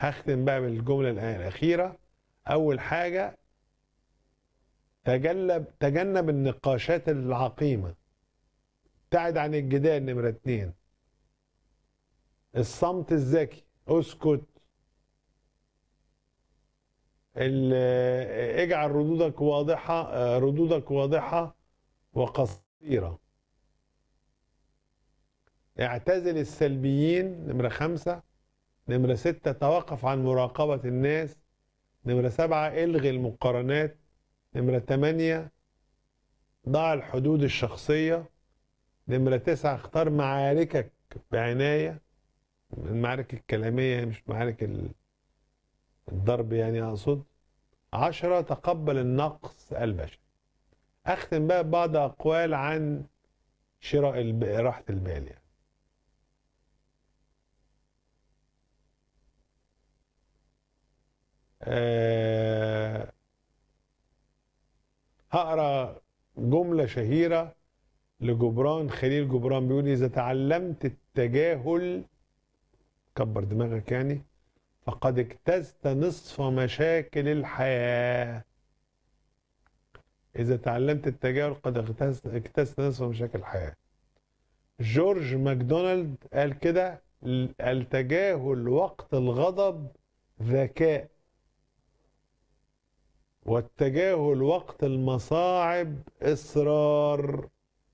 هختم بقى بالجملة الأخيرة أول حاجة تجنب تجنب النقاشات العقيمة ابتعد عن الجدال نمرة اتنين الصمت الذكي اسكت ال- اجعل ردودك واضحة آه، ردودك واضحة وقصيرة اعتزل السلبيين نمرة خمسة نمرة ستة توقف عن مراقبة الناس نمرة سبعة الغي المقارنات نمرة تمانية ضع الحدود الشخصية نمرة تسعة اختار معاركك بعناية المعارك الكلامية مش معارك ال- الضرب يعني أقصد عشرة تقبل النقص البشري أختم بقى ببعض أقوال عن شراء الب... راحة البال يعني أه... هقرا جملة شهيرة لجبران خليل جبران بيقول إذا تعلمت التجاهل كبر دماغك يعني فقد اجتزت نصف مشاكل الحياة إذا تعلمت التجاهل قد اجتزت اجتزت نصف مشاكل الحياة جورج ماكدونالد قال كده التجاهل وقت الغضب ذكاء والتجاهل وقت المصاعب إصرار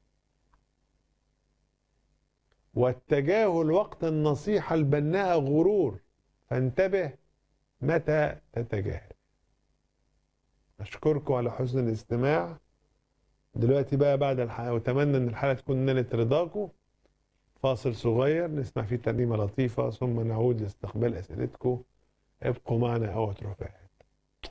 والتجاهل وقت النصيحة البناءة غرور فانتبه متى تتجاهل أشكركم على حسن الاستماع دلوقتي بقى بعد الحلقة وأتمنى إن الحلقة تكون نالت رضاكم فاصل صغير نسمع فيه ترنيمة لطيفة ثم نعود لاستقبال أسئلتكم ابقوا معنا أو اتركوا